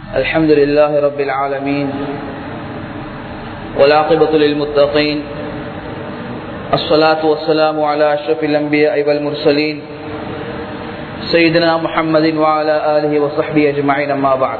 الحمد لله رب العالمين والعاقبة للمتقين الصلاة والسلام على أشرف الأنبياء والمرسلين سيدنا محمد وعلى آله وصحبه أجمعين أما بعد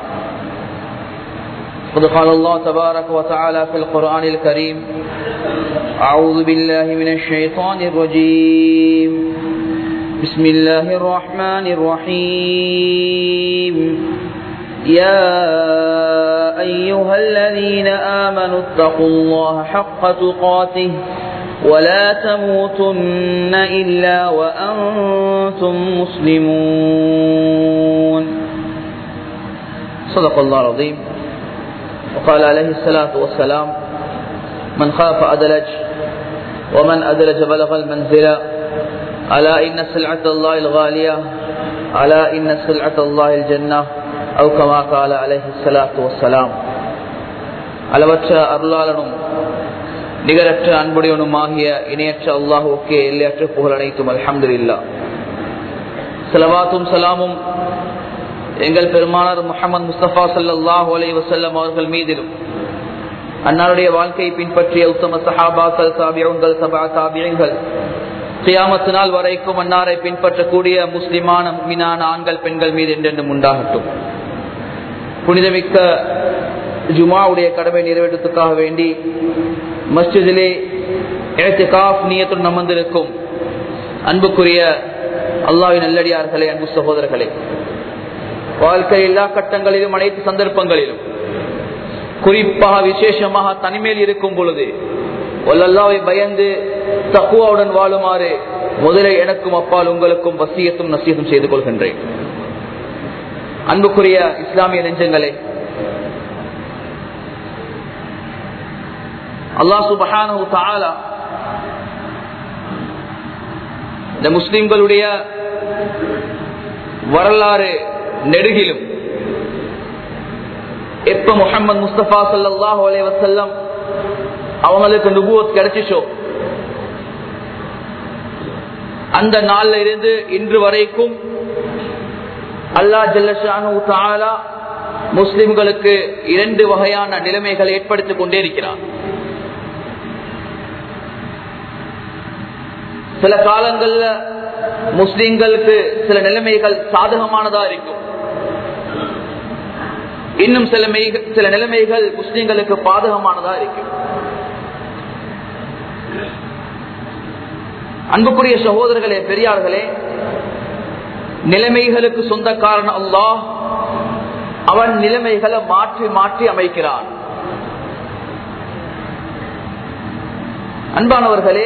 قد قال الله تبارك وتعالى في القرآن الكريم أعوذ بالله من الشيطان الرجيم بسم الله الرحمن الرحيم يا أيها الذين آمنوا اتقوا الله حق تقاته ولا تموتن إلا وأنتم مسلمون صدق الله العظيم وقال عليه الصلاة والسلام من خاف أدلج ومن أدلج بلغ المنزل ألا إن سلعة الله الغالية ألا إن سلعة الله الجنة أو كما قال عليه الصلاة والسلام அளவற்ற அருளாளனும் நிகரற்ற அன்புடையவனுமாகிய இணையற்ற அல்லாஹுக்கே எல்லையற்ற புகழ் அனைத்தும் அலமது இல்லா செலவாத்தும் சலாமும் எங்கள் பெருமானார் முகமது முஸ்தபா சல்லாஹூ அலை வசல்லம் அவர்கள் மீதிலும் அன்னாருடைய வாழ்க்கையை பின்பற்றிய உத்தம சஹாபாக்கள் தாபியங்கள் சபா தாபியங்கள் கியாமத்து நாள் வரைக்கும் அன்னாரை பின்பற்றக்கூடிய முஸ்லிமான மீனான ஆண்கள் பெண்கள் மீது என்றென்றும் உண்டாகட்டும் புனிதமிக்க ஜுமாவுடைய கடமை நிறைவேற்றத்துக்காக வேண்டி மஸ்ஜிதிலே காஃப் நீயத்துடன் அமர்ந்திருக்கும் அன்புக்குரிய அல்லாவின் நல்லடியார்களே அன்பு சகோதரர்களே வாழ்க்கை எல்லா கட்டங்களிலும் அனைத்து சந்தர்ப்பங்களிலும் குறிப்பாக விசேஷமாக தனிமேல் இருக்கும் பொழுது ஒல்லல்லாவை பயந்து தக்குவாவுடன் வாழுமாறு முதலில் எனக்கும் அப்பால் உங்களுக்கும் வசியத்தும் நசீகம் செய்து கொள்கின்றேன் அன்புக்குரிய இஸ்லாமிய நெஞ்சங்களே அல்லாஹ் சுபஹானு தாலா இந்த முஸ்லிம்களுடைய வரலாறு நெடுகிலும் எப்ப முகமது முஸ்தபா சல்லாஹூ அலே வசல்லம் அவங்களுக்கு நுபுவத் கிடைச்சிச்சோ அந்த நாள்ல இருந்து இன்று வரைக்கும் அல்லா ஜல்லஷானு தாலா முஸ்லிம்களுக்கு இரண்டு வகையான நிலைமைகளை ஏற்படுத்திக் கொண்டே இருக்கிறார் சில காலங்கள்ல முஸ்லிம்களுக்கு சில நிலைமைகள் சாதகமானதா இருக்கும் இன்னும் சில சில நிலைமைகள் முஸ்லிம்களுக்கு பாதகமானதா இருக்கும் அன்புக்குரிய சகோதரர்களே பெரியார்களே நிலைமைகளுக்கு சொந்தக்காரன் அல்லாஹ் அவன் நிலைமைகளை மாற்றி மாற்றி அமைக்கிறான் அன்பானவர்களே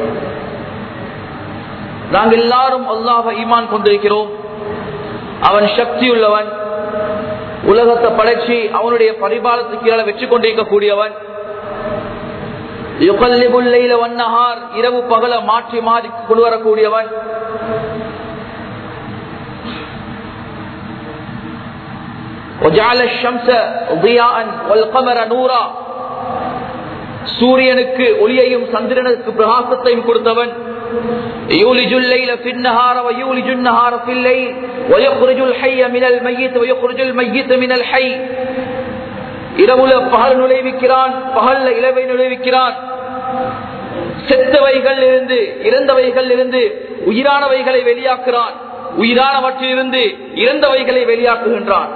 நாங்கள் எல்லாரும் அல்லாஹ ஈமான் கொண்டிருக்கிறோம் அவன் சக்தி உள்ளவன் உலகத்தை படைச்சி அவனுடைய பரிபாலத்துக்கு வெற்றி கொண்டிருக்கக்கூடியவன் வண்ணஹார் இரவு பகல மாற்றி மாறி கொண்டு வரக்கூடியவன் சூரியனுக்கு ஒளியையும் சந்திரனுக்கு பிரகாசத்தையும் கொடுத்தவன் يولج الليل في النهار ويولج النهار في الليل ويخرج الحي من الميت ويخرج الميت من الحي இரவுல பகல் நுழைவிக்கிறான் பகல்ல இளவை நுழைவிக்கிறான் செத்தவைகள் இருந்து இறந்தவைகள் இருந்து உயிரானவைகளை வெளியாக்குறான் உயிரானவற்றிலிருந்து இறந்தவைகளை வெளியாக்குகின்றான்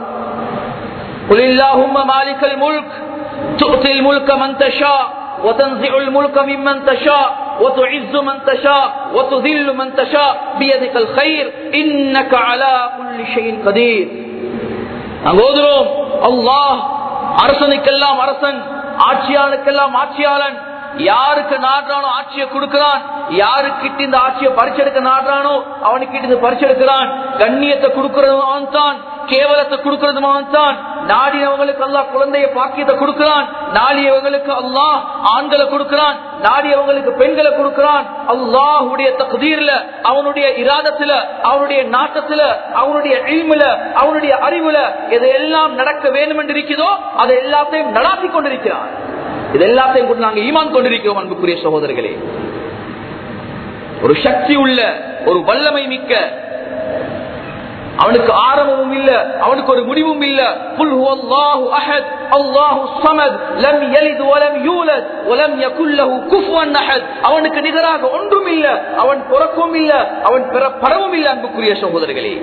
மாலிக்கல் முல்க் துத்தில் முல்க மந்தஷா وتنزع الملك ممن تشاء وتعز من تشاء وتذل من تشاء بيدك الخير انك على كل شيء قدير அங்கோதுறோம் அல்லாஹ் அரசனுக்கெல்லாம் அரசன் ஆட்சியாளனுக்கெல்லாம் ஆட்சியாளன் யாருக்கு நாடுறானோ ஆட்சியை கொடுக்கிறான் யாருக்கிட்ட இந்த ஆட்சியை பறிச்செடுக்க நாடுறானோ அவனுக்கிட்ட இந்த பறிச்செடுக்கிறான் கண்ணியத்தை கொடுக்கறதும் அவன் தான் கேவலத்தை கொடுக்கறதும் அவன் தான் நாடியவங்களுக்கு அல்லாஹ் குழந்தைய பாக்கியத்தை கொடுக்கிறான் நாடியவங்களுக்கு அல்லாஹ் ஆண்களை கொடுக்கிறான் நாடியவங்களுக்கு பெண்களை கொடுக்கிறான் அல்லாஹுடைய தகுதீர்ல அவனுடைய இராதத்துல அவனுடைய நாட்டத்துல அவனுடைய இல்முல அவனுடைய அறிவுல எதையெல்லாம் நடக்க வேண்டும் என்று இருக்கிறதோ அதை எல்லாத்தையும் நடாத்தி கொண்டிருக்கிறான் இது எல்லாத்தையும் கொண்டு நாங்கள் ஈமான் கொண்டிருக்கிறோம் அன்புக்குரிய சகோதரர்களே ஒரு சக்தி உள்ள ஒரு வல்லமை மிக்க அவனுக்கு ஆரம்பமும் இல்ல அவனுக்கு ஒரு முடிவும் இல்ல குல் ஹுவல்லாஹு அஹத் அல்லாஹு ஸமத் லம் யலித் வலம் யூலத் வலம் யகுல் லஹு குஃபுவன் அஹத் அவனுக்கு நிகராக ஒன்றும் இல்ல அவன் பிறக்கவும் இல்ல அவன் பிறப்படவும் இல்ல அன்புக்குரிய சகோதரர்களே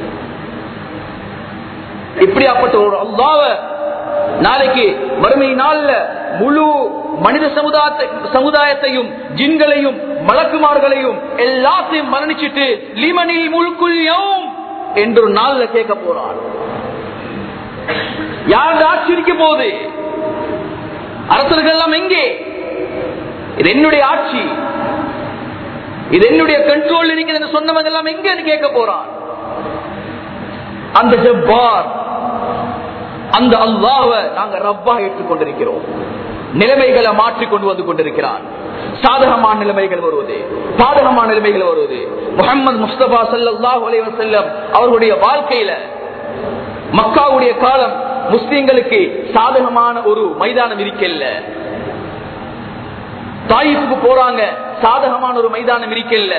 இப்படியாப்பட்ட ஒரு அல்லாவ நாளைக்கு வறுமை நாள்ல முழு மனித சமுதாயத்தை சமுதாயத்தையும் ஜின்களையும் மலக்குமார்களையும் எல்லாத்தையும் மரணிச்சிட்டு லிமனில் முழுக்குள் என்று ஒரு நாள்ல கேட்க போறான் யார் ஆட்சிக்க போகுது அரசர்கள் எல்லாம் எங்கே இது என்னுடைய ஆட்சி இது என்னுடைய கண்ட்ரோல் இருக்கிறது சொன்னவங்க எல்லாம் எங்கன்னு கேட்க போறான் அந்த ஜப்பார் அந்த அல்லாவ நாங்க ரப்பா ஏற்றுக்கொண்டிருக்கிறோம் நிலைமைகளை மாற்றி கொண்டு வந்து கொண்டிருக்கிறான் சாதகமான நிலைமைகள் வருவது பாதகமான நிலைமைகள் வருவது முகமது முஸ்தபா சல்லாஹ் செல்லம் அவர்களுடைய வாழ்க்கையில மக்காவுடைய காலம் முஸ்லிம்களுக்கு சாதகமான ஒரு மைதானம் இருக்கல்ல தாயிப்புக்கு போறாங்க சாதகமான ஒரு மைதானம் இருக்கல்ல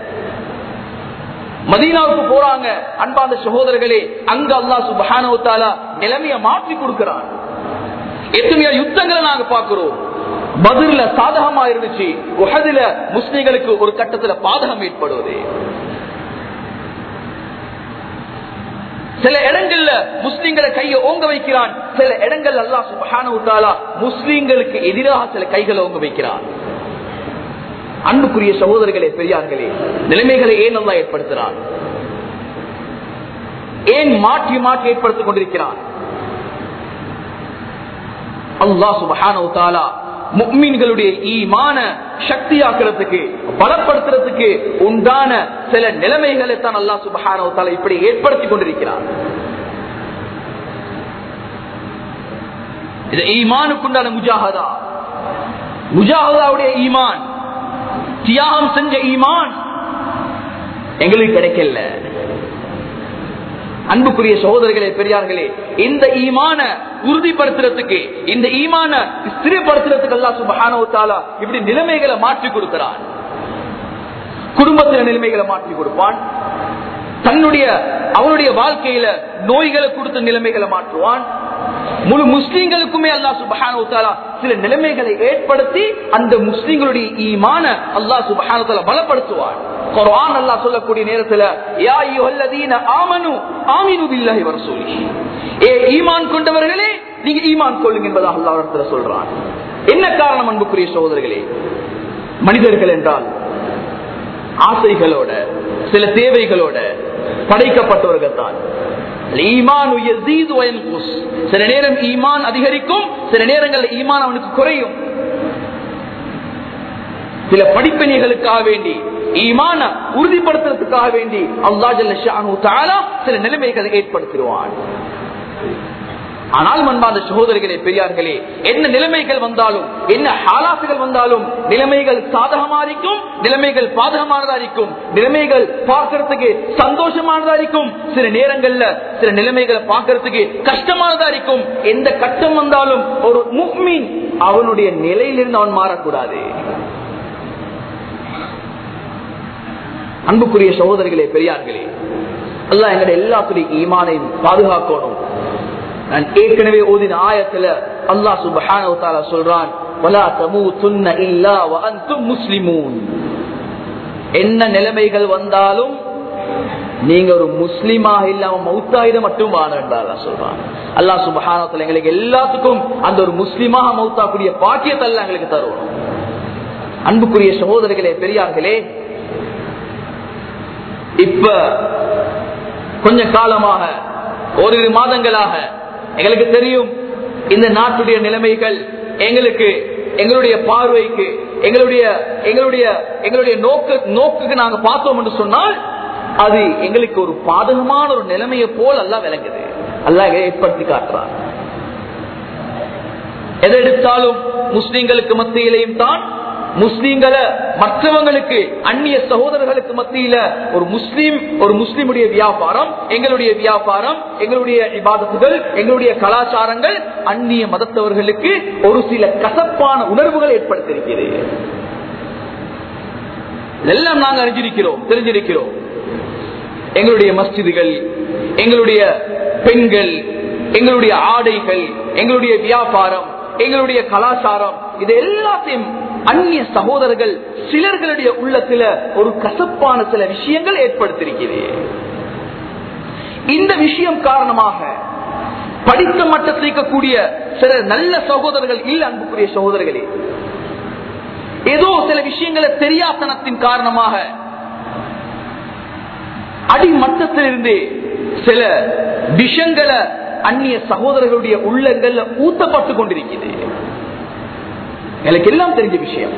மதீனாவுக்கு போறாங்க அன்பாந்த சகோதரர்களே அங்க அல்லா சுபானவத்தாலா நிலைமைய மாற்றி கொடுக்கிறான் எத்தனையோ யுத்தங்களை நாங்க பாக்குறோம் பதில சாதகமா இருந்துச்சு உகதுல முஸ்லிம்களுக்கு ஒரு கட்டத்துல பாதகம் ஏற்படுவது சில இடங்கள்ல முஸ்லிம்களை கையை ஓங்க வைக்கிறான் சில இடங்கள் அல்லா சுபஹான முஸ்லிம்களுக்கு எதிராக சில கைகளை ஓங்க வைக்கிறான் அன்புக்குரிய சகோதரர்களே பெரியார்களே நிலைமைகளை ஏன் நல்லா ஏற்படுத்துகிறான் ஏன் மாற்றி மாற்றி ஏற்படுத்திக் கொண்டிருக்கிறான் அல்லா சுபஹான முக்மீன்களுடைய ஈமான சக்தியாக்குறதுக்கு பலப்படுத்துறதுக்கு உண்டான சில நிலைமைகளை தான் அல்லா சுபஹான இப்படி ஏற்படுத்தி கொண்டிருக்கிறார் இது ஈமானுக்குண்டான முஜாகதா முஜாகதாவுடைய ஈமான் தியாகம் செஞ்ச ஈமான் எங்களுக்கு கிடைக்கல அன்புக்குரிய சகோதரர்களே பெரியார்களே இந்த ஈமான உறுதிப்படுத்துறதுக்கு இந்த ஈமான ஸ்திரப்படுத்துறதுக்கு அல்லா சுபஹானவத்தாலா இப்படி நிலைமைகளை மாற்றி கொடுக்கிறான் குடும்பத்தில நிலைமைகளை மாற்றி கொடுப்பான் தன்னுடைய அவனுடைய வாழ்க்கையில நோய்களை கொடுத்த நிலைமைகளை மாற்றுவான் முழு முஸ்லீம்களுக்குமே அல்லா சுபஹான சில நிலைமைகளை ஏற்படுத்தி அந்த முஸ்லீம்களுடைய ஈமான அல்லா சுபஹான பலப்படுத்துவான் குர்ஆன் அல்லாஹ் சொல்லக்கூடிய நேரத்துல யா அய்யுஹல்லதீன ஆமனு ஆமினு பில்லாஹி வ ரசூலிஹி ஏ ஈமான் கொண்டவர்களே நீங்க ஈமான் கொள்ளுங்க என்பதாக அல்லாஹ் இடத்துல சொல்றான் என்ன காரணம் அன்புக்குரிய சகோதரர்களே மனிதர்கள் என்றால் ஆசைகளோட சில தேவைகளோட படைக்கப்பட்டவர்கள் தான் ஈமான் சில நேரம் ஈமான் அதிகரிக்கும் சில நேரங்கள் ஈமான் அவனுக்கு குறையும் சில படிப்பினைகளுக்காக வேண்டி ஈமான உறுதிப்படுத்துறதுக்காக வேண்டி அல்லா ஜல்ல சில நிலைமைகளை ஏற்படுத்திடுவான் ஆனால் மன்பாந்த சகோதரிகளே பெரியார்களே என்ன நிலைமைகள் வந்தாலும் என்ன ஹாலாசுகள் வந்தாலும் நிலைமைகள் சாதகமா இருக்கும் நிலைமைகள் பாதகமானதா இருக்கும் நிலைமைகள் பார்க்கறதுக்கு சந்தோஷமானதா இருக்கும் சில நேரங்கள்ல சில நிலைமைகளை பார்க்கறதுக்கு கஷ்டமானதா இருக்கும் எந்த கஷ்டம் வந்தாலும் ஒரு முக்மீன் அவனுடைய நிலையிலிருந்து அவன் மாறக்கூடாது அன்புக்குரிய சகோதரிகளே பெரியார்களே அல்ல எங்களுடைய எல்லாத்துடைய ஈமானையும் பாதுகாக்கணும் நான் ஏற்கனவே ஓதின ஆயத்துல அல்லா சுபஹான சொல்றான் என்ன நிலைமைகள் வந்தாலும் நீங்க ஒரு முஸ்லீமாக இல்லாம மௌத்தாயிட மட்டும் வாழ சொல்றான் அல்லா சுபஹானத்துல எங்களுக்கு எல்லாத்துக்கும் அந்த ஒரு முஸ்லீமாக மௌத்தாக்கூடிய பாக்கியத்தல்ல எங்களுக்கு தருவோம் அன்புக்குரிய சகோதரர்களே பெரியார்களே இப்ப கொஞ்ச காலமாக ஓரிரு மாதங்களாக எங்களுக்கு தெரியும் இந்த நாட்டுடைய நிலைமைகள் எங்களுக்கு எங்களுடைய பார்வைக்கு எங்களுடைய எங்களுடைய எங்களுடைய நோக்கு நோக்குக்கு நாங்க பார்த்தோம் என்று சொன்னால் அது எங்களுக்கு ஒரு பாதகமான ஒரு நிலைமையை போல் அல்ல விளங்குது அல்ல ஏற்படுத்தி காட்டுறார் எதை எடுத்தாலும் முஸ்லிம்களுக்கு மத்தியிலையும் தான் முஸ்லீம்களை மற்றவங்களுக்கு அந்நிய சகோதரர்களுக்கு மத்தியில ஒரு முஸ்லீம் ஒரு முஸ்லீமுடைய வியாபாரம் எங்களுடைய வியாபாரம் எங்களுடைய இபாதத்துகள் எங்களுடைய கலாச்சாரங்கள் அந்நிய மதத்தவர்களுக்கு ஒரு சில கசப்பான உணர்வுகள் ஏற்படுத்தியிருக்கிறது இதெல்லாம் நாங்கள் அறிஞ்சிருக்கிறோம் தெரிஞ்சிருக்கிறோம் எங்களுடைய மஸ்ஜிதுகள் எங்களுடைய பெண்கள் எங்களுடைய ஆடைகள் எங்களுடைய வியாபாரம் எங்களுடைய கலாச்சாரம் இது எல்லாத்தையும் அந்நிய சகோதரர்கள் சிலர்களுடைய உள்ளத்துல ஒரு கசப்பான சில விஷயங்கள் ஏற்படுத்தியிருக்கிறது இந்த விஷயம் காரணமாக படித்த மட்டத்தில் இருக்கக்கூடிய சில நல்ல சகோதரர்கள் இல்ல அன்புக்குரிய சகோதரர்களே ஏதோ சில விஷயங்களை தெரியாதனத்தின் காரணமாக அடிமட்டத்திலிருந்து சில விஷயங்களை அந்நிய சகோதரர்களுடைய உள்ளங்கள்ல ஊத்தப்பட்டு கொண்டிருக்கிறது எனக்கு எல்லாம் தெரிஞ்ச விஷயம்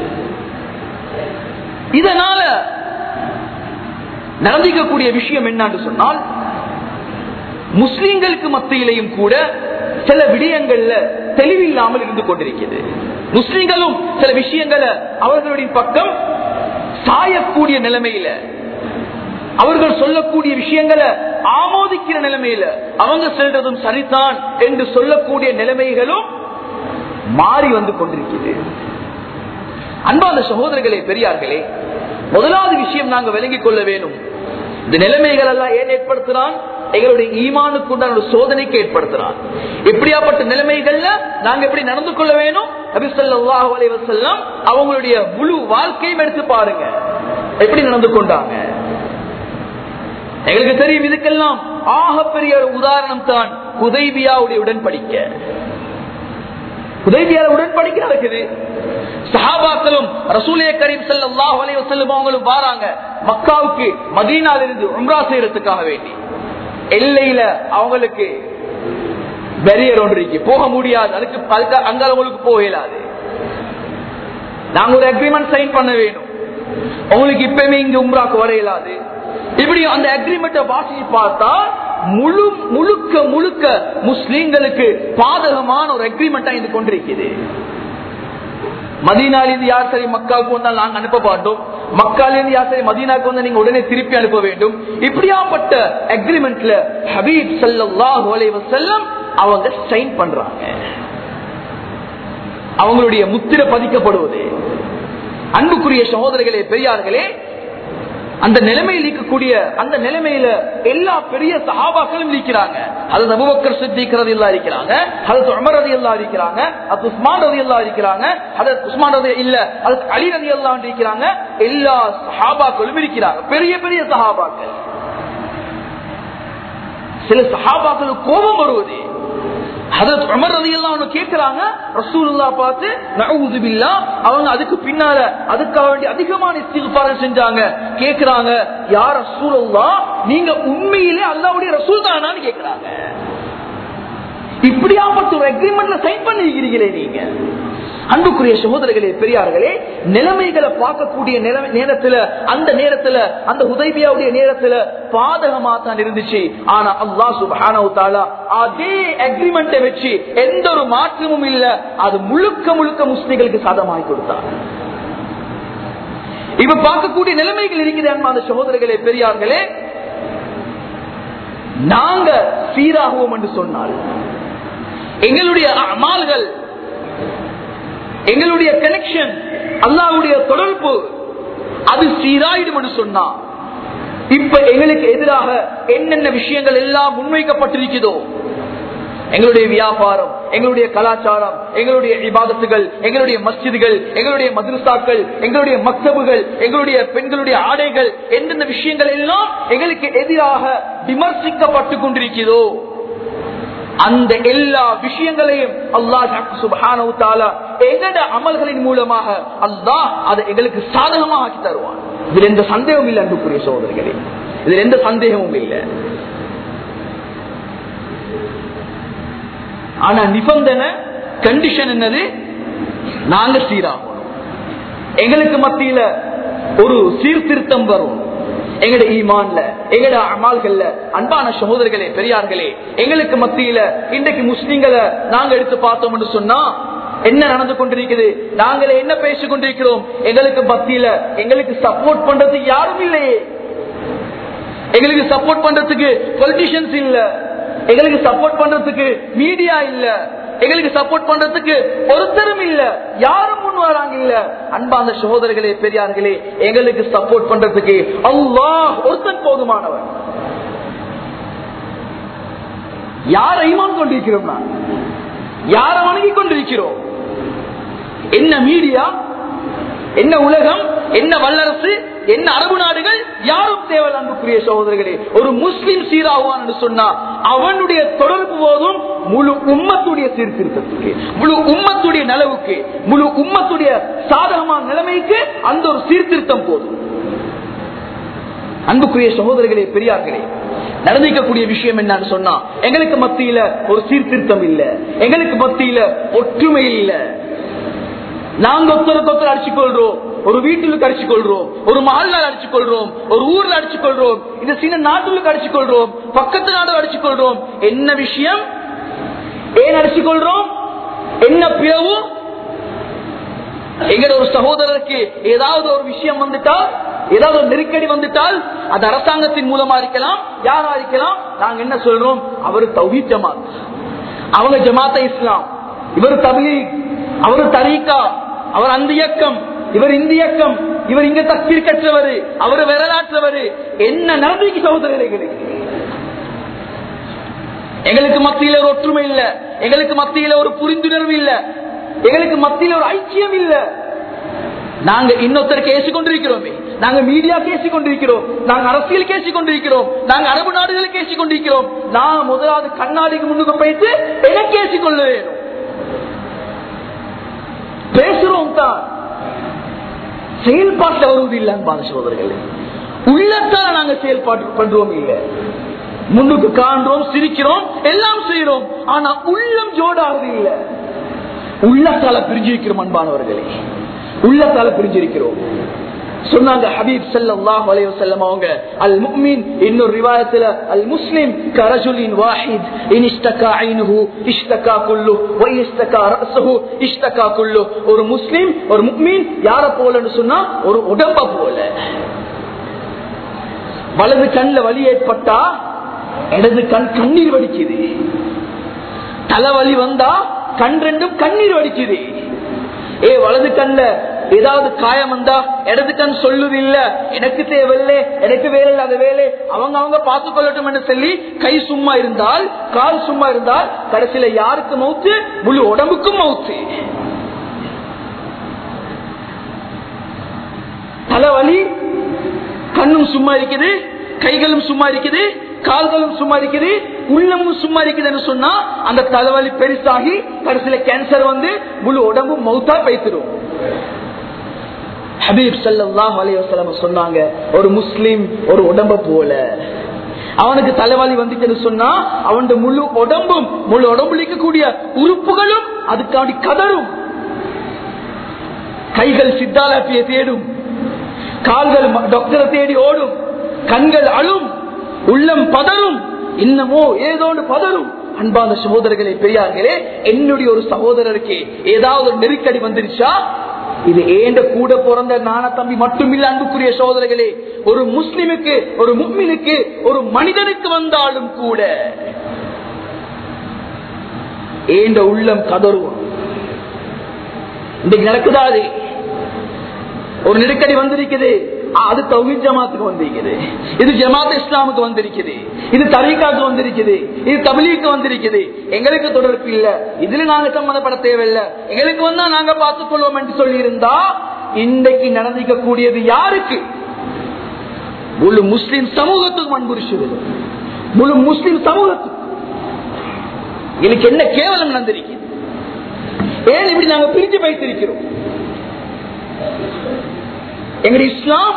இதனால நடந்திக்கக்கூடிய விஷயம் என்னன்னு சொன்னால் முஸ்லிம்களுக்கு மத்தியிலையும் கூட சில விடயங்கள்ல தெளிவில்லாமல் இருந்து கொண்டிருக்கிறது முஸ்லிம்களும் சில விஷயங்களை அவர்களுடைய பக்கம் சாயக்கூடிய நிலைமையில அவர்கள் சொல்லக்கூடிய விஷயங்களை ஆமோதிக்கிற நிலைமையில அவங்க செல்றதும் சரிதான் என்று சொல்லக்கூடிய நிலைமைகளும் மாறி வந்து கொண்டிருக்கிறது அன்பான சகோதரர்களே பெரியார்களே முதலாவது விஷயம் நாங்க விளங்கிக் கொள்ள வேணும் இந்த நிலைமைகள் எல்லாம் ஏன் ஏற்படுத்துறான் எங்களுடைய ஈமானுக்கு உண்டான ஒரு சோதனைக்கு ஏற்படுத்துறான் எப்படியாப்பட்ட நிலைமைகள்ல நாங்க எப்படி நடந்து கொள்ள வேணும் அபிசல்லாஹு அலைவசல்லாம் அவங்களுடைய முழு வாழ்க்கையும் எடுத்து பாருங்க எப்படி நடந்து கொண்டாங்க எங்களுக்கு தெரியும் இதுக்கெல்லாம் ஆகப்பெரிய ஒரு உதாரணம் தான் உதய்பியாவுடைய உடன்படிக்க உதய்பியால உடன்படிக்க நடக்குது சஹாபாக்களும் ரசூலே கரீம் ஸல்லல்லாஹு அலைஹி வஸல்லம் அவங்களும் வராங்க மக்காவுக்கு மதீனால இருந்து உம்ரா செய்யறதுக்காக வேண்டி எல்லையில அவங்களுக்கு பெரியர் ஒன்று இருக்கு போக முடியாது அதுக்கு அதுக்கு அங்க அவங்களுக்கு போக இயலாது நாங்க ஒரு அக்ரிமெண்ட் சைன் பண்ண வேணும் உங்களுக்கு இப்பயுமே இங்க உம்ராக்கு வர இயலாது இப்படி அந்த அக்ரிமெண்ட்டை வாசிச்சு பார்த்தா முழு முழுக்க முழுக்க முஸ்லீம்களுக்கு பாதகமான ஒரு அக்ரிமெண்டா இது கொண்டிருக்குது மதீனாலிருந்து யார் சரி மக்காவுக்கு வந்தால் நாங்க அனுப்ப மாட்டோம் மக்காலிருந்து யார் சரி மதீனாக்கு வந்தா நீங்க உடனே திருப்பி அனுப்ப வேண்டும் இப்படியாப்பட்ட அக்ரிமெண்ட்ல ஹபீப் சல்லாஹு அலைஹி வஸல்லம் அவங்க சைன் பண்றாங்க அவங்களுடைய முத்திரை பதிக்கப்படுவது அன்புக்குரிய சகோதரர்களே பெரியார்களே அந்த நிலைமையில் இருக்கக்கூடிய அந்த நிலைமையில எல்லா பெரிய சஹாபாக்களும் இருக்கிறாங்க அது அபுபக்கர் சித்திக்கிறது எல்லாம் இருக்கிறாங்க அது உமர் ரதி எல்லாம் இருக்கிறாங்க அது உஸ்மான் ரதி எல்லாம் இருக்கிறாங்க அது உஸ்மான் ரதி இல்ல அது அலி ரதி எல்லாம் இருக்கிறாங்க எல்லா சஹாபாக்களும் இருக்கிறாங்க பெரிய பெரிய சஹாபாக்கள் சில சஹாபாக்களுக்கு கோபம் வருவது கேட்கிறாங்க ரசூலுல்லா பார்த்து நவுதுபில்லா அவங்க அதுக்கு பின்னால அதுக்காக வேண்டி அதிகமான இஸ்திஃபாரம் செஞ்சாங்க கேக்குறாங்க யார் ரசூலுல்லா நீங்க உண்மையிலே அல்லாவுடைய ரசூல் தானான்னு கேக்குறாங்க இப்படியாப்பட்ட ஒரு அக்ரிமெண்ட்ல சைன் பண்ணிருக்கிறீங்களே நீங்க அன்புக்குரிய சகோதரர்களே பெரியார்களே நிலைமைகளை பார்க்கக்கூடிய நேரத்துல அந்த நேரத்துல அந்த உதவியாவுடைய நேரத்துல பாதகமா தான் இருந்துச்சு ஆனா அல்லா சுபானா அதே அக்ரிமெண்ட்டை வச்சு எந்த ஒரு மாற்றமும் இல்ல அது முழுக்க முழுக்க முஸ்லிம்களுக்கு சாதமாகி கொடுத்தார் இப்ப பார்க்கக்கூடிய நிலைமைகள் இருக்குது அந்த சகோதரர்களே பெரியார்களே நாங்க சீராகுவோம் என்று சொன்னால் எங்களுடைய அமால்கள் எங்களுடைய கனெக்ஷன் அல்லாவுடைய தொடர்பு அது சீராயிடும் என்று சொன்னா இப்ப எங்களுக்கு எதிராக என்னென்ன விஷயங்கள் எல்லாம் முன்வைக்கப்பட்டிருக்கிறதோ எங்களுடைய வியாபாரம் எங்களுடைய கலாச்சாரம் எங்களுடைய இபாதத்துகள் எங்களுடைய மஸ்ஜிதுகள் எங்களுடைய மதுரசாக்கள் எங்களுடைய மக்தபுகள் எங்களுடைய பெண்களுடைய ஆடைகள் எந்தெந்த விஷயங்கள் எல்லாம் எங்களுக்கு எதிராக விமர்சிக்கப்பட்டு கொண்டிருக்கிறதோ அந்த எல்லா விஷயங்களையும் அல்லாஹ் சுபான எங்கட அமல்களின் மூலமாக அல்லாஹ் அதை எங்களுக்கு சாதகமாக ஆக்கி தருவான் இதுல எந்த சந்தேகமும் இல்லை அன்புக்குரிய சோதரிகளே இதுல எந்த சந்தேகமும் இல்லை ஆனா நிபந்தனை கண்டிஷன் என்னது நாங்க சீராகணும் எங்களுக்கு மத்தியில ஒரு சீர்திருத்தம் வரும் எங்கட ஈமான்ல எங்கட அமால்கள்ல அன்பான சகோதரர்களே பெரியார்களே எங்களுக்கு மத்தியில இன்றைக்கு முஸ்லிம்களை நாங்க எடுத்து பார்த்தோம்னு சொன்னா என்ன நடந்து கொண்டிருக்குது நாங்களே என்ன பேசிக் கொண்டிருக்கிறோம் எங்களுக்கு மத்தியில எங்களுக்கு சப்போர்ட் பண்றதுக்கு யாரும் இல்லையே எங்களுக்கு சப்போர்ட் பண்றதுக்கு பொலிட்டிஷியன்ஸ் இல்ல எங்களுக்கு சப்போர்ட் பண்றதுக்கு மீடியா இல்ல எங்களுக்கு சப்போர்ட் பண்றதுக்கு ஒருத்தரும் இல்ல யாரும் முன் வராங்க இல்ல அன்பாந்த சகோதரர்களே பெரியார்களே எங்களுக்கு சப்போர்ட் பண்றதுக்கு அல்லாஹ் ஒருத்தன் போதுமானவர் யாரை ஈமான் கொண்டிருக்கிறோம் நான் யாரை வணங்கி கொண்டிருக்கிறோம் என்ன மீடியா என்ன உலகம் என்ன வல்லரசு என்ன அரபு நாடுகள் யாரும் தேவல் அன்புக்குரிய சகோதரர்களே ஒரு முஸ்லிம் சீராகுவான் என்று சொன்னா அவனுடைய தொடர்பு போதும் முழு உம்மத்துடைய சீர்திருத்தத்துக்கு முழு உம்மத்துடைய நலவுக்கு முழு உம்மத்துடைய சாதகமான நிலைமைக்கு அந்த ஒரு சீர்திருத்தம் போதும் அன்புக்குரிய சகோதரர்களே பெரியார்களே நடந்திக்கக்கூடிய விஷயம் என்னன்னு சொன்னா எங்களுக்கு மத்தியில ஒரு சீர்திருத்தம் இல்ல எங்களுக்கு மத்தியில ஒற்றுமை இல்ல நாங்க ஒருத்தருக்கு ஒருத்தர் அடிச்சுக் கொள்றோம் ஒரு வீட்டுக்கு அடிச்சுக் கொள்றோம் ஒரு மஹல்லால் அடிச்சுக் கொள்றோம் ஒரு ஊர்ல அடிச்சுக் கொள்றோம் இந்த சின்ன நாட்டுக்கு அடிச்சுக் கொள்றோம் பக்கத்து நாடு அடிச்சுக் கொள்றோம் என்ன விஷயம் ஏன் அடிச்சுக் கொள்றோம் என்ன பிளவு எங்கட ஒரு சகோதரருக்கு ஏதாவது ஒரு விஷயம் வந்துட்டால் ஏதாவது ஒரு நெருக்கடி வந்துட்டால் அது அரசாங்கத்தின் மூலமா இருக்கலாம் யாரா இருக்கலாம் நாங்க என்ன சொல்றோம் அவரு தௌஹீத் ஜமாத் அவங்க ஜமாத்த இஸ்லாம் இவர் தபீக் அவரு தரீக்கா அவர் அந்த இயக்கம் இவர் இந்த இயக்கம் இவர் இங்க தக்பீர் கற்றவர் அவர் விரலாற்றவர் என்ன நடந்திருக்கு சகோதரர்களுக்கு எங்களுக்கு மத்தியில ஒரு ஒற்றுமை இல்ல எங்களுக்கு மத்தியில ஒரு புரிந்துணர்வு இல்ல எங்களுக்கு மத்தியில ஒரு ஐக்கியம் இல்ல நாங்க இன்னொருத்தர் பேசிக் கொண்டிருக்கிறோமே நாங்க மீடியா பேசிக் கொண்டிருக்கிறோம் நாங்க அரசியல் பேசிக் கொண்டிருக்கிறோம் நாங்க அரபு நாடுகள் பேசிக் கொண்டிருக்கிறோம் நான் முதலாவது கண்ணாடிக்கு முன்னுக்கு போயிட்டு எனக்கு பேசிக் கொள்ள வேணும் பேசுறோம் தான் செயல்பாட்டில் வருவது இல்லை அன்பான சோதரர்களே உள்ளத்தால நாங்க செயல்பாட்டு பண்றோம் இல்லை முன்னுக்கு காண்றோம் சிரிக்கிறோம் எல்லாம் செய்யறோம் ஆனா உள்ளம் ஜோடாவது இல்லை உள்ளத்தால பிரிஞ்சிருக்கிறோம் அன்பானவர்களே உள்ளத்தால பிரிஞ்சிருக்கிறோம் சொன்னாங்க ஹபீப் ஸல்லல்லாஹு அலைஹி வஸல்லம் அவங்க அல் முஃமின் இன்னொரு ரிவாயத்துல அல் முஸ்லிம் கரஜுலின் வாஹித் இன் இஸ்தகா ஐனுஹு இஸ்தகா குல்லு வ இஸ்தகா ரஸுஹு இஸ்தகா குல்லு ஒரு முஸ்லிம் ஒரு முஃமின் யார போலன்னு சொன்னா ஒரு உடம்ப போல வலது கண்ல வலி ஏற்பட்டா இடது கண் கண்ணீர் வடிக்குது தலைவலி வந்தா கண் ரெண்டும் கண்ணீர் வடிக்குது ஏ வலது கண்ல ஏதாவது காயம் வந்தா இடது கண் சொல்லுது இல்ல எனக்கு தேவையில்லை எனக்கு வேலை இல்லாத வேலை அவங்க அவங்க பார்த்துக் கொள்ளட்டும் என்று சொல்லி கை சும்மா இருந்தால் கால் சும்மா இருந்தால் கடைசியில யாருக்கு மவுத்து முழு உடம்புக்கும் மவுத்து தலைவலி கண்ணும் சும்மா இருக்குது கைகளும் சும்மா இருக்குது கால்களும் சும்மா இருக்குது உள்ளமும் சும்மா இருக்குதுன்னு சொன்னா அந்த தலைவலி பெருசாகி கடைசியில கேன்சர் வந்து முழு உடம்பும் மவுத்தா பைத்திரும் ஹபீப் சல்லாஹ் அலைவசலம் சொன்னாங்க ஒரு முஸ்லிம் ஒரு உடம்ப போல அவனுக்கு தலைவலி வந்துச்சுன்னு சொன்னா அவன் முழு உடம்பும் முழு உடம்புல இருக்கக்கூடிய உறுப்புகளும் அதுக்காண்டி கதரும் கைகள் சித்தாலாப்பிய தேடும் கால்கள் டாக்டரை தேடி ஓடும் கண்கள் அழும் உள்ளம் பதறும் இன்னமோ ஏதோண்டு பதறும் அன்பான சகோதரர்களே பெரியார்களே என்னுடைய ஒரு சகோதரருக்கு ஏதாவது ஒரு நெருக்கடி வந்துருச்சா இது ஏண்ட கூட பிறந்த நான தம்பி மட்டுமில்ல அன்புக்குரிய சகோதரர்களே ஒரு முஸ்லிமுக்கு ஒரு முக்மினுக்கு ஒரு மனிதனுக்கு வந்தாலும் கூட ஏண்ட உள்ளம் கதறுவோம் இன்றைக்கு நடக்குதா அது ஒரு நெருக்கடி வந்திருக்குது அது தௌஹீத் ஜமாத்துக்கு வந்திருக்குது இது ஜமாத் இஸ்லாமுக்கு வந்திருக்குது இது தரீக்காக்கு வந்திருக்குது இது தபிலீக்கு வந்திருக்குது எங்களுக்கு தொடர்பு இல்ல இதுல நாங்க சம்மந்தப்பட தேவையில்லை எங்களுக்கு வந்தா நாங்க பார்த்துக் கொள்வோம் என்று சொல்லி இருந்தா இன்றைக்கு நடந்திக்க கூடியது யாருக்கு முழு முஸ்லிம் சமூகத்துக்கு அன்புரிச்சுவது முழு முஸ்லிம் சமூகத்துக்கு எனக்கு என்ன கேவலம் நடந்திருக்குது ஏன் இப்படி நாங்க பிரிஞ்சு வைத்திருக்கிறோம் எங்களுடைய இஸ்லாம்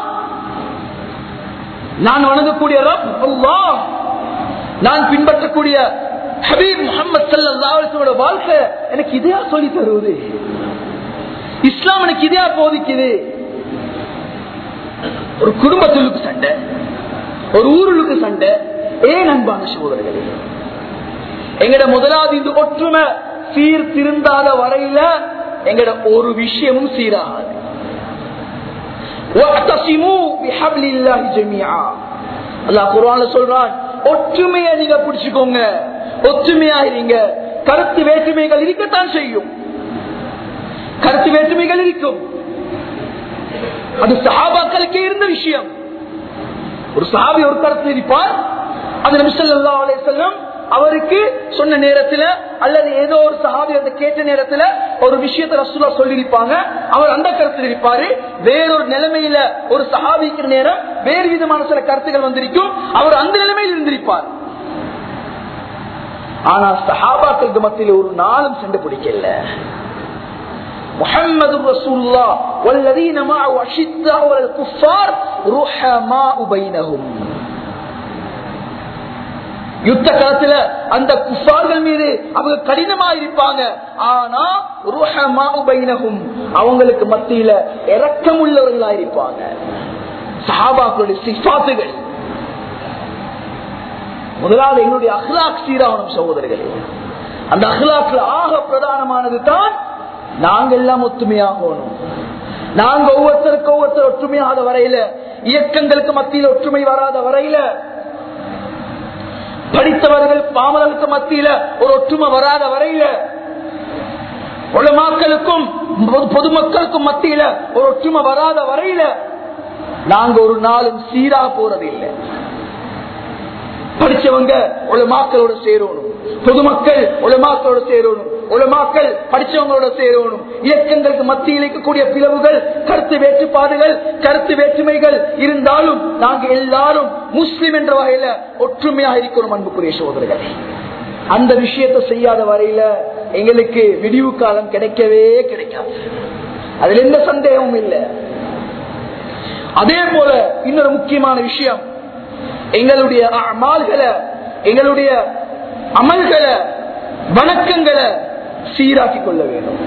நான் வணங்கக்கூடிய ரப் அல்லாஹ் நான் பின்பற்றக்கூடிய ஹபீப் முகமது சல்லாவோட வாழ்க்கை எனக்கு இதையா சொல்லி தருவது இஸ்லாம் எனக்கு இதையா போதிக்குது ஒரு குடும்பத்துக்கு சண்டை ஒரு ஊருக்கு சண்டை ஏன் அன்பான சகோதரர்களே எங்கட முதலாவது இந்த ஒற்றுமை சீர் திருந்தாத வரையில எங்கட ஒரு விஷயமும் சீராகாது சொல்றான் ஒற்றுமையை நீங்க பிடிச்சுக்கோங்க ஒற்றுமையா இருங்க கருத்து வேற்றுமைகள் இருக்கத்தான் செய்யும் கருத்து வேற்றுமைகள் இருக்கும் அது சஹாபாக்களுக்கே இருந்த விஷயம் ஒரு சஹாபி ஒரு கருத்து இருப்பார் அது நபிசல்லா அலே செல்லம் அவருக்கு சொன்ன நேரத்துல அல்லது ஏதோ ஒரு சஹாபி அந்த கேட்ட நேரத்துல ஒரு விஷயத்தை ரசூலா சொல்லியிருப்பாங்க அவர் அந்த கருத்தில் இருப்பாரு வேறொரு நிலைமையில ஒரு சஹாபிக்கிற நேரம் வேறு விதமான சில கருத்துகள் வந்திருக்கும் அவர் அந்த நிலைமையில் இருந்திருப்பார் ஆனா சஹாபாக்களுக்கு மத்தியில் ஒரு நாளும் சென்று பிடிக்கல محمد رسول الله والذين معه أشداء على الكفار رحماء بينهم யுத்த காலத்துல அந்த குஃபார்கள் மீது அவங்க கடினமா இருப்பாங்க ஆனா ருஹமாஉபைனஹும் அவங்களுக்கு மத்தியில இரக்கம் உள்ளவர்களா இருப்பாங்க சஹாபாக்களுடைய சிஃபாத்துகள் முதலாவது எங்களுடைய அஹ்லாக் சீராவணம் சகோதரர்களே அந்த அஹ்லாக்ல ஆக பிரதானமானது தான் நாங்க எல்லாம் ஒத்துமையாகணும் நாங்க ஒவ்வொருத்தருக்கு ஒவ்வொருத்தர் ஒற்றுமையாத வரையில இயக்கங்களுக்கு மத்தியில் ஒற்றுமை வராத வரையில படித்தவர்கள் பாமரர்களுக்கு மத்தியில ஒரு ஒற்றுமை வராத வரையில உலமாக்களுக்கும் பொதுமக்களுக்கும் மத்தியில ஒரு ஒற்றுமை வராத வரையில நாங்க ஒரு நாளும் சீரா போறது இல்லை படிச்சவங்க உலமாக்களோட சேரணும் பொதுமக்கள் உலமாக்களோட சேரணும் உலமாக்கள் படிச்சவங்களோட சேரணும் இயக்கங்களுக்கு மத்தியில் இருக்கக்கூடிய பிளவுகள் கருத்து வேற்றுப்பாடுகள் கருத்து வேற்றுமைகள் இருந்தாலும் நாங்க எல்லாரும் முஸ்லிம் என்ற வகையில ஒற்றுமையாக இருக்கிறோம் அன்புக்குரிய சோதரர்களே அந்த விஷயத்தை செய்யாத வரையில எங்களுக்கு விடிவு காலம் கிடைக்கவே கிடைக்காது அதுல எந்த சந்தேகமும் இல்லை அதே போல இன்னொரு முக்கியமான விஷயம் எங்களுடைய அமால்களை எங்களுடைய அமல்களை வணக்கங்களை சீராக்கி கொள்ள வேண்டும்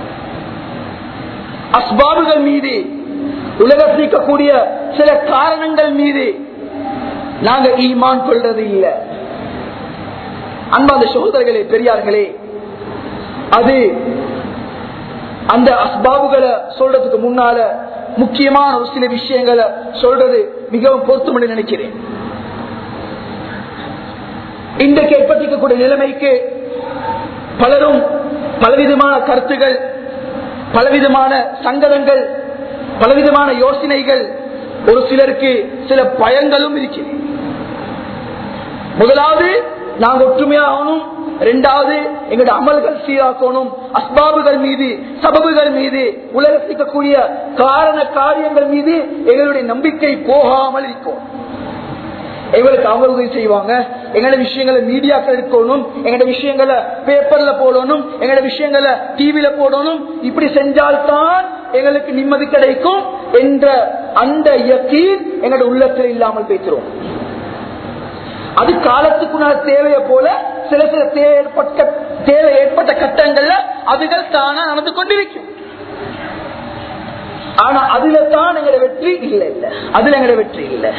அஸ்பாபுகள் மீது உலகத்தில் இருக்கக்கூடிய சில காரணங்கள் மீது நாங்க ஈமான் கொள்றது இல்லை அன்பாந்த சகோதரர்களே பெரியார்களே அது அந்த அஸ்பாபுகளை சொல்றதுக்கு முன்னால முக்கியமான ஒரு சில விஷயங்களை சொல்றது மிகவும் பொருத்தம் நினைக்கிறேன் இன்றைக்கு ஏற்பட்டிருக்கக்கூடிய நிலைமைக்கு பலரும் பலவிதமான கருத்துகள் பலவிதமான சங்கடங்கள் பலவிதமான யோசனைகள் ஒரு சிலருக்கு சில பயங்களும் இருக்கிறது முதலாவது நாங்கள் ஒற்றுமையாகணும் இரண்டாவது எங்களுடைய அமல்கள் சீராக்கணும் அஸ்பாபுகள் மீது சபபுகள் மீது உலகத்திற்கக்கூடிய காரண காரியங்கள் மீது எங்களுடைய நம்பிக்கை போகாமல் இருக்கும் எங்களுக்கு அவங்க உதவி செய்வாங்க எங்களோட விஷயங்களை மீடியாக்கள் இருக்கணும் எங்களோட விஷயங்களை பேப்பர்ல போடணும் எங்களோட விஷயங்களை டிவில போடணும் இப்படி செஞ்சால்தான் எங்களுக்கு நிம்மதி கிடைக்கும் என்ற அந்த யக்கீன் எங்களோட உள்ளத்தில் இல்லாமல் பேசுறோம் அது காலத்துக்குள்ள தேவையை போல சில சில தேவை ஏற்பட்ட தேவை ஏற்பட்ட கட்டங்கள்ல அதுகள் தானா நடந்து கொண்டிருக்கும் ஆனா அதுல தான் எங்களோட வெற்றி இல்லை இல்ல அதுல எங்களோட வெற்றி இல்லை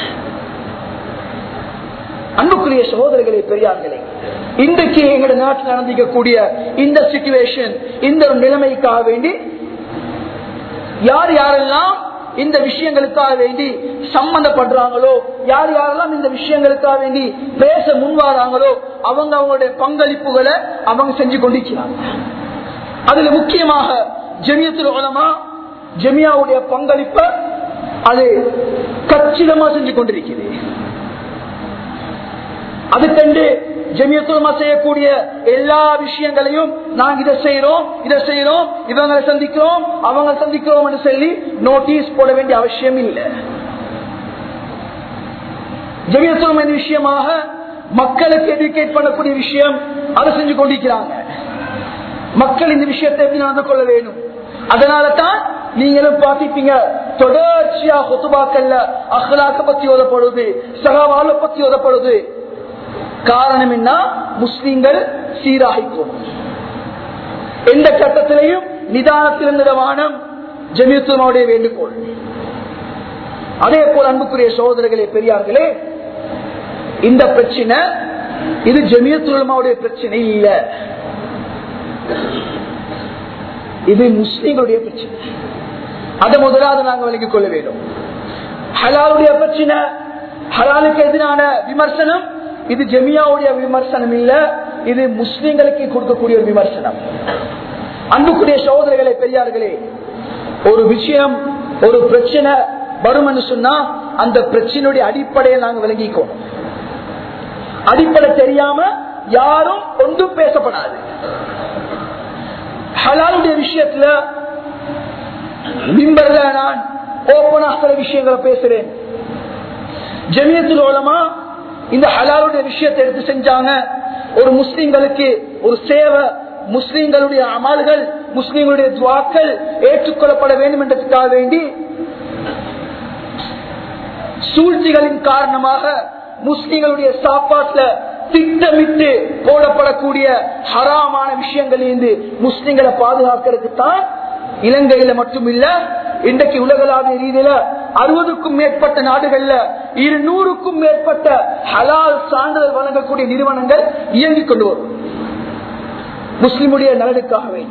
அன்புக்குரிய சகோதரர்களே பெரியார்களே இன்றைக்கு எங்களுடைய நாட்டில் நடந்திருக்கக்கூடிய இந்த சிச்சுவேஷன் இந்த ஒரு நிலைமைக்காக வேண்டி யார் யாரெல்லாம் இந்த விஷயங்களுக்காக வேண்டி சம்பந்தப்படுறாங்களோ யார் யாரெல்லாம் இந்த விஷயங்களுக்காக வேண்டி பேச முன்வாராங்களோ அவங்க அவங்களுடைய பங்களிப்புகளை அவங்க செஞ்சு கொண்டிருக்கிறாங்க அதுல முக்கியமாக ஜெமியத்தில் உலமா ஜெமியாவுடைய பங்களிப்பை அது கச்சிதமா செஞ்சு கொண்டிருக்கிறது அதுக்கண்டு ஜெமியத்துலமா செய்யக்கூடிய எல்லா விஷயங்களையும் நாங்க இதை செய்யறோம் இதை செய்யறோம் இவங்களை சந்திக்கிறோம் அவங்க சந்திக்கிறோம் என்று சொல்லி நோட்டீஸ் போட வேண்டிய அவசியம் இல்லை ஜெமியத்துலமா இந்த விஷயமாக மக்களுக்கு எஜுகேட் பண்ணக்கூடிய விஷயம் அதை செஞ்சு கொண்டிருக்கிறாங்க மக்கள் இந்த விஷயத்தை எப்படி நடந்து கொள்ள வேணும் அதனால தான் நீங்களும் பார்த்திருப்பீங்க தொடர்ச்சியா கொத்துபாக்கல்ல அஹ்லாக்க பத்தி ஓதப்படுது சகாவால பத்தி ஓதப்படுது காரணம் என்ன முஸ்லிம்கள் சீராகிக்கும் எந்த கட்டத்திலையும் நிதானத்தில் இருந்த வானம் ஜமியத்துவனுடைய வேண்டுகோள் அதே போல் அன்புக்குரிய சகோதரர்களே பெரியார்களே இந்த பிரச்சனை இது ஜமியத்துலமாவுடைய பிரச்சனை இல்ல இது முஸ்லிம்களுடைய பிரச்சனை அதை முதலாவது நாங்கள் விளங்கிக் கொள்ள வேண்டும் ஹலாலுடைய பிரச்சனை ஹலாலுக்கு எதிரான விமர்சனம் இது ஜெமியாவுடைய விமர்சனம் இல்ல இது முஸ்லிம்களுக்கு கொடுக்கக்கூடிய ஒரு விமர்சனம் அன்புக்குரிய சகோதரர்களே பெரியார்களே ஒரு விஷயம் ஒரு பிரச்சனை வரும்னு சொன்னா அந்த பிரச்சனையுடைய அடிப்படையை நாங்க விளங்கிக்கோம் அடிப்படை தெரியாம யாரும் ஒன்றும் பேசப்படாது ஹலாலுடைய விஷயத்துல மிம்பர்ல நான் ஓப்பனா சில விஷயங்களை பேசுறேன் ஜமியத்தில் ஓலமா இந்த ஹலாலுடைய விஷயத்தை எடுத்து செஞ்சாங்க ஒரு முஸ்லிம்களுக்கு ஒரு சேவை முஸ்லிம்களுடைய அமல்கள் முஸ்லிம்களுடைய துவாக்கள் ஏற்றுக்கொள்ளப்பட வேண்டும் என்றதுக்காக வேண்டி சூழ்ச்சிகளின் காரணமாக முஸ்லிம்களுடைய சாப்பாட்டுல திட்டமிட்டு போடப்படக்கூடிய ஹராமான விஷயங்கள் இருந்து முஸ்லிம்களை பாதுகாக்கிறதுக்கு தான் இலங்கையில மட்டுமில்ல இன்றைக்கு உலகளாவிய ரீதியில அறுபதுக்கும் மேற்பட்ட நாடுகள்ல இருநூறுக்கும் மேற்பட்ட ஹலால் சான்றிதழ் வழங்கக்கூடிய நிறுவனங்கள் இயங்கிக் கொண்டு வரும் முஸ்லிமுடைய நலனுக்காகவே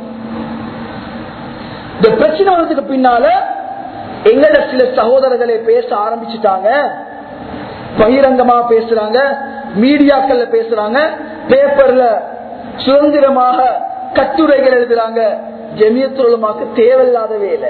இந்த பிரச்சனை வந்ததுக்கு பின்னால எங்கட சில சகோதரர்களை பேச ஆரம்பிச்சுட்டாங்க பகிரங்கமா பேசுறாங்க மீடியாக்கள்ல பேசுறாங்க பேப்பர்ல சுதந்திரமாக கட்டுரைகள் எழுதுறாங்க ஜெமியத்துலமாக்கு தேவையில்லாத வேலை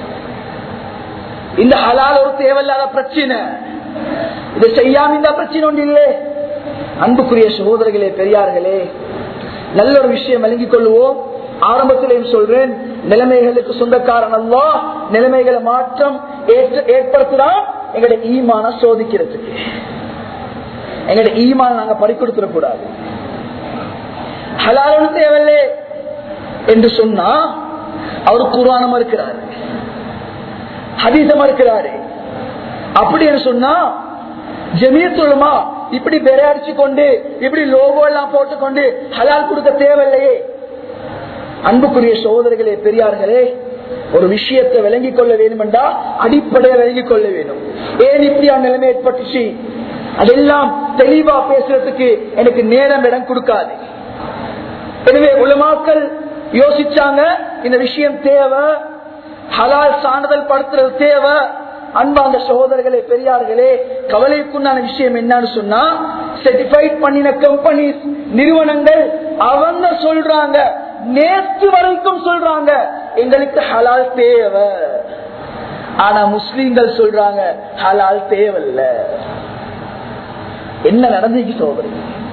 இந்த ஹலால் ஒரு தேவையில்லாத பிரச்சனை இதை செய்யாம இந்த பிரச்சனை ஒன்று இல்லை அன்புக்குரிய சகோதரர்களே பெரியார்களே நல்ல ஒரு விஷயம் விளங்கிக் கொள்வோம் ஆரம்பத்திலேயும் சொல்றேன் நிலைமைகளுக்கு சொந்தக்காரன் அல்லா நிலைமைகளை மாற்றம் ஏற்படுத்துறான் எங்களுடைய ஈமான சோதிக்கிறதுக்கு எங்களுடைய ஈமான நாங்க பறி கொடுத்துடக்கூடாது ஹலாலோடு தேவையில்லை என்று சொன்னா அவர் குரானமா இருக்கிறாரு ஹதீசமா இருக்கிறாரு அப்படி என்று சொன்னா ஜெமியத்துலமா இப்படி பெரையடிச்சு கொண்டு இப்படி லோகோ எல்லாம் போட்டுக்கொண்டு ஹலால் கொடுக்க தேவையில்லையே அன்புக்குரிய சகோதரர்களே பெரியார்களே ஒரு விஷயத்தை விளங்கிக் கொள்ள வேண்டும் என்றா அடிப்படையை விளங்கிக் கொள்ள வேண்டும் ஏன் இப்படியா நிலைமை ஏற்பட்டுச்சு அதெல்லாம் தெளிவா பேசுறதுக்கு எனக்கு நேரம் இடம் கொடுக்காது எனவே உலமாக்கள் யோசிச்சாங்க இந்த விஷயம் தேவை ஹலால் சான்றிதழ் படுத்துறது தேவை அன்பாந்த சகோதரர்களே பெரியார்களே கவலைக்குண்டான விஷயம் என்னன்னு சொன்னா சர்டிஃபைட் பண்ணின கம்பெனிஸ் நிறுவனங்கள் அவங்க சொல்றாங்க நேற்று வரைக்கும் சொல்றாங்க எங்களுக்கு ஹலால் தேவை ஆனா முஸ்லீம்கள் சொல்றாங்க ஹலால் தேவையில்ல என்ன நடந்துச்சு சோதரி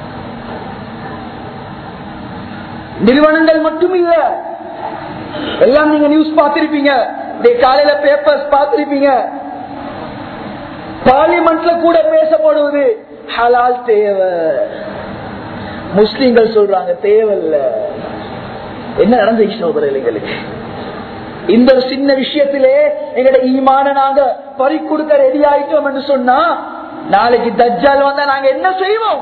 நிறுவனங்கள் மட்டும் இல்ல எல்லாம் நீங்க நியூஸ் பார்த்திருப்பீங்க காலையில பேப்பர்ஸ் பார்த்திருப்பீங்க பார்லிமெண்ட்ல கூட பேசப்படுவது ஹலால் தேவை முஸ்லீம்கள் சொல்றாங்க தேவையில்ல என்ன நடந்துச்சு சோதரர்களுக்கு இந்த ஒரு சின்ன விஷயத்திலே எங்கட ஈமான நாங்க பறி கொடுக்க ரெடி ஆயிட்டோம் என்று சொன்னா நாளைக்கு தஜ்ஜால் வந்தா நாங்க என்ன செய்வோம்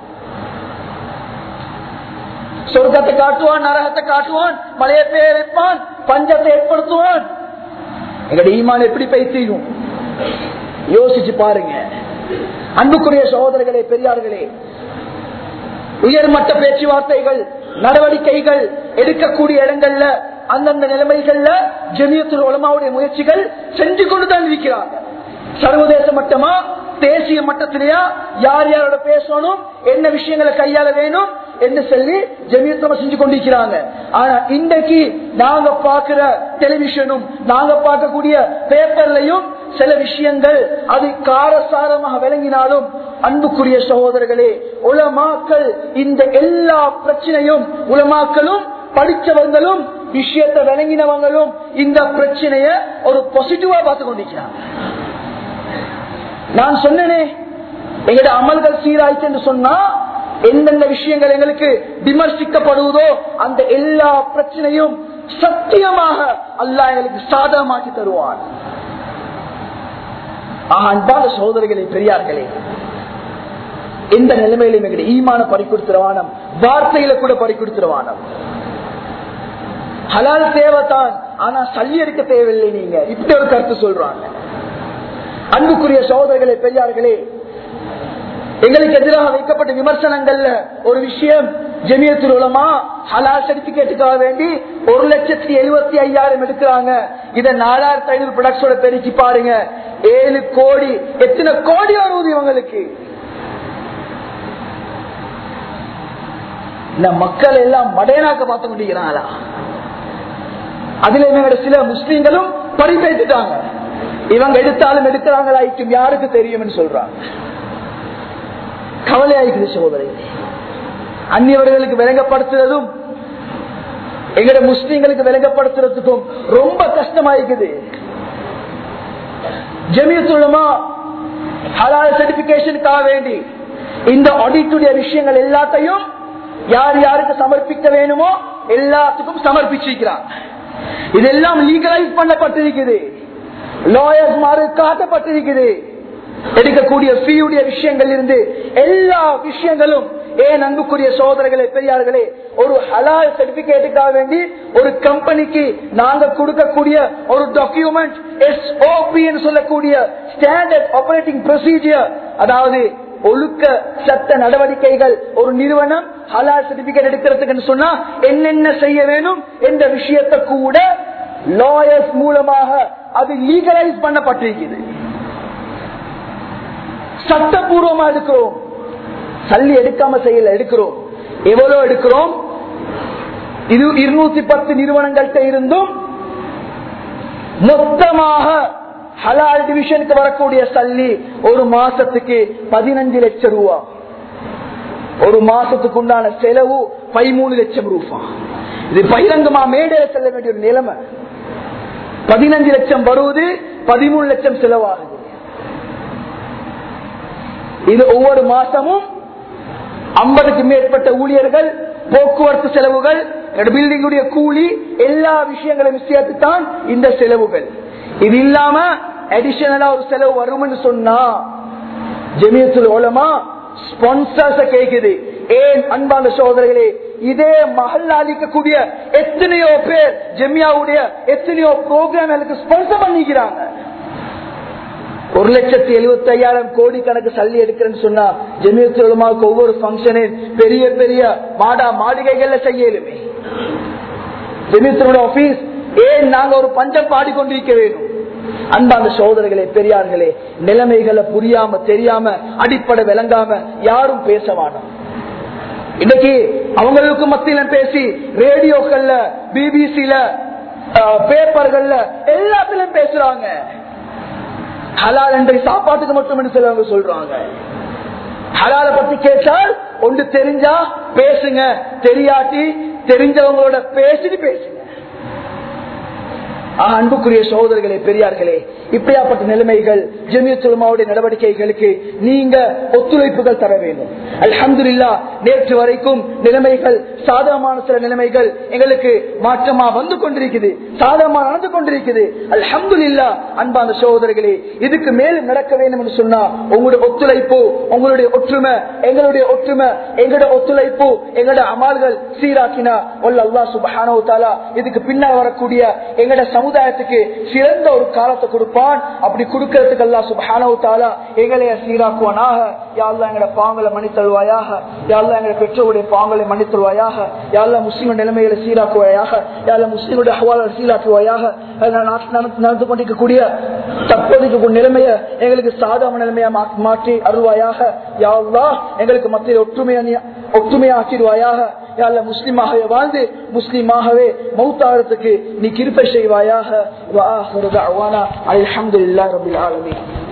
சொர்க்கத்தை காட்டுவான் நரகத்தை காட்டுவான் மழையை பெய்ய வைப்பான் பஞ்சத்தை ஏற்படுத்துவான் எங்கட ஈமான் எப்படி பைத்தியும் யோசிச்சு பாருங்க அன்புக்குரிய சகோதரர்களே பெரியார்களே உயர்மட்ட பேச்சுவார்த்தைகள் நடவடிக்கைகள் எடுக்கக்கூடிய இடங்கள்ல அந்தந்த நிலைமைகள்ல ஜெமியத்தில் உலமாவுடைய முயற்சிகள் செஞ்சு கொண்டுதான் இருக்கிறாங்க சர்வதேச மட்டமா தேசிய மட்டத்திலேயா யார் யாரோட பேசணும் என்ன விஷயங்களை கையாள வேணும் என்று சொல்லி ஜெமியத்தமா செஞ்சு கொண்டிருக்கிறாங்க ஆனா இன்றைக்கு நாங்க பாக்குற டெலிவிஷனும் நாங்க பார்க்கக்கூடிய பேப்பர்லையும் சில விஷயங்கள் அது காரசாரமாக விளங்கினாலும் அன்புக்குரிய சகோதரர்களே உலமாக்கள் இந்த எல்லா பிரச்சனையும் உலமாக்களும் படிச்சவங்களும் விஷயத்தை விளங்கினவங்களும் இந்த பிரச்சனைய ஒரு பாசிட்டிவா பார்த்து கொண்டிருக்கிறாங்க நான் சொன்னேனே எங்கட அமல்கள் சீராயிச்சு என்று சொன்னா எந்தெந்த விஷயங்கள் எங்களுக்கு விமர்சிக்கப்படுவதோ அந்த எல்லா பிரச்சனையும் சத்தியமாக அல்லாஹ் எங்களுக்கு சாதகமாக்கி தருவான் அன்பான சோதரிகளே பெரியார்களே எந்த நிலைமையிலும் எங்களுடைய ஈமான பறி கொடுத்துருவானம் வார்த்தையில கூட பறி கொடுத்துருவானம் ஹலால் தேவைத்தான் ஆனா சல்லி எடுக்க தேவையில்லை நீங்க இப்படி ஒரு கருத்து சொல்றாங்க அன்புக்குரிய சகோதரர்களே பெரியார்களே எங்களுக்கு எதிராக வைக்கப்பட்ட விமர்சனங்கள்ல ஒரு விஷயம் ஜெமியத்தில் உலமா ஹலால் சர்டிபிகேட்டுக்காக வேண்டி ஒரு லட்சத்தி எழுபத்தி ஐயாயிரம் எடுக்கிறாங்க இதை நாலாயிரத்தி ஐநூறு ப்ரொடக்ட்ஸோட பெருக்கி பாருங்க ஏழு கோடி எத்தனை கோடி வருவது இவங்களுக்கு இந்த மக்கள் எல்லாம் மடையனாக்க பார்த்து கொண்டிருக்கிறாங்களா அதுல இவங்க சில முஸ்லீம்களும் படிப்பேத்துட்டாங்க இவங்க எடுத்தாலும் எடுக்கிறாங்களாய்க்கும் யாருக்கு தெரியும்னு சொல்றாங்க கவலையாய்க்குது சகோதரர்களே அந்நியவர்களுக்கு விளங்கப்படுத்துறதும் எங்கட முஸ்லீம்களுக்கு விளங்கப்படுத்துறதுக்கும் ரொம்ப கஷ்டமாயிருக்குது ஜமியத்துள்ளமா ஹலால் சர்டிபிகேஷனுக்காக வேண்டி இந்த ஆடிட்டுடைய விஷயங்கள் எல்லாத்தையும் யார் யாருக்கு சமர்ப்பிக்க வேணுமோ எல்லாத்துக்கும் சமர்ப்பிச்சிருக்கிறார் இதெல்லாம் லீகலைஸ் பண்ணப்பட்டிருக்குது லாயர்ஸ் மாறு காட்டப்பட்டிருக்குது எடுக்கக்கூடிய ஃபீயுடைய விஷயங்கள் இருந்து எல்லா விஷயங்களும் ஏன் அன்புக்குரிய சோதரர்களே பெரியார்களே ஒரு ஹலால் சர்டிபிகேட்டுக்காக வேண்டி ஒரு கம்பெனிக்கு நாங்க கொடுக்கக்கூடிய ஒரு டாக்குமெண்ட் எஸ்ஓபி சொல்லக்கூடிய ஸ்டாண்டர்ட் ஆபரேட்டிங் ப்ரொசீஜர் அதாவது ஒழுக்க சட்ட நடவடிக்கைகள் ஒரு நிறுவனம் ஹலால் சர்டிபிகேட் எடுக்கிறதுக்கு சொன்னா என்னென்ன செய்ய வேணும் என்ற விஷயத்தை கூட லாயர்ஸ் மூலமாக அது லீகலைஸ் பண்ணப்பட்டிருக்கிறது சட்டபூர்வமா எடுக்கிறோம் சல்லி எடுக்காம செய்யல எடுக்கிறோம் எவ்வளவு எடுக்கிறோம் இது இருநூத்தி பத்து நிறுவனங்கள்கிட்ட இருந்தும் மொத்தமாக ஹலால் டிவிஷனுக்கு வரக்கூடிய சல்லி ஒரு மாசத்துக்கு பதினஞ்சு லட்சம் ரூபா ஒரு மாசத்துக்கு உண்டான செலவு பதிமூணு லட்சம் ரூபா இது பகிரங்கமா மேடையில செல்ல வேண்டிய ஒரு நிலைமை பதினஞ்சு லட்சம் வருவது பதிமூணு லட்சம் செலவாகுது இது ஒவ்வொரு மாசமும் ஐம்பதுக்கு மேற்பட்ட ஊழியர்கள் போக்குவரத்து செலவுகள் பில்டிங்குடைய கூலி எல்லா விஷயங்களையும் சேர்த்து தான் இந்த செலவுகள் இது இல்லாம அடிஷனலா ஒரு செலவு வரும்னு சொன்னா ஜெமியத்துல ஓலமா ஸ்பான்சர்ஸ் கேக்குது ஏன் அன்பான சோதரர்களே இதே மகள் அளிக்கக்கூடிய எத்தனையோ பேர் ஜெமியாவுடைய எத்தனையோ ப்ரோக்ராம் எனக்கு ஸ்பான்சர் பண்ணிக்கிறாங்க ஒரு லட்சத்தி எழுபத்தி ஐயாயிரம் கோடி கணக்கு சல்லி எடுக்கிறேன்னு சொன்னா ஜெமியத்துலமாவுக்கு ஒவ்வொரு பங்கனின் பெரிய பெரிய மாடா மாளிகைகள்ல செய்யலுமே ஜெமியத்தோட ஆபீஸ் ஏன் நாங்க ஒரு பஞ்சம் பாடிக்கொண்டிருக்க வேணும் அன்பான சோதரர்களே பெரியார்களே நிலைமைகளை புரியாம தெரியாம அடிப்படை விளங்காம யாரும் பேச வேணும் இன்னைக்கு அவங்களுக்கு மத்தியில பேசி ரேடியோக்கள்ல பிபிசில பேப்பர்கள்ல எல்லாத்திலும் பேசுறாங்க ஹலால் என்ற சாப்பாட்டுக்கு மட்டும் சிலவங்க சொல்றாங்க ஹலால பத்தி கேட்டால் ஒன்று தெரிஞ்சா பேசுங்க தெரியாட்டி தெரிஞ்சவங்களோட பேசிட்டு பேசுங்க அன்புக்குரிய சகோதரர்களே பெரியார்களே இப்படியாப்பட்ட நிலைமைகள் ஜெமியத்துலமாவுடைய நடவடிக்கைகளுக்கு நீங்க ஒத்துழைப்புகள் தர வேண்டும் அல்ஹம்துல்லா நேற்று வரைக்கும் நிலைமைகள் சாதகமான சில நிலைமைகள் எங்களுக்கு மாற்றமா வந்து கொண்டிருக்குது சாதகமா நடந்து கொண்டிருக்குது அல்ஹம்துல்லா அன்பான சகோதரர்களே இதுக்கு மேலும் நடக்க வேண்டும் என்று சொன்னா உங்களுடைய ஒத்துழைப்பு உங்களுடைய ஒற்றுமை எங்களுடைய ஒற்றுமை எங்களுடைய ஒத்துழைப்பு எங்களுடைய அமால்கள் சீராக்கினா ஒல்ல அல்லா சுபஹானோ தாலா இதுக்கு பின்னால் வரக்கூடிய எங்களுடைய சமுதாயத்துக்கு சிறந்த ஒரு காலத்தை கொடுப்பான் அப்படி கொடுக்கறதுக்கு அல்லா சுபஹானோ தாலா எங்களைய சீராக்குவானாக யாழ்லா எங்களோட பாங்களை மன்னித்தல்வாயாக யாழ்லா எங்களுடைய பெற்றோருடைய பாங்களை மன்னித்தல்வாயாக யாழ்லா முஸ்லீம் நிலைமைகளை சீராக்குவாயாக யாழ்லா முஸ்லீமுடைய அஹ்வாலை சீராக்குவாயாக நடந்து கொண்டிருக்கக்கூடிய தற்போதைக்கு நிலைமையை எங்களுக்கு சாதாரண நிலைமையா மாற்றி அருள்வாயாக யாழ்லா எங்களுக்கு மத்தியில் ஒற்றுமையா ஒற்றுமையாக்கிடுவாயாக யாழ்ல முஸ்லீமாகவே வாழ்ந்து முஸ்லீமாகவே மௌத்தாரத்துக்கு நீ கிருப்பை செய்வாயாக அல்ஹம்துலில்லாஹி ரபில் ஆலமீன்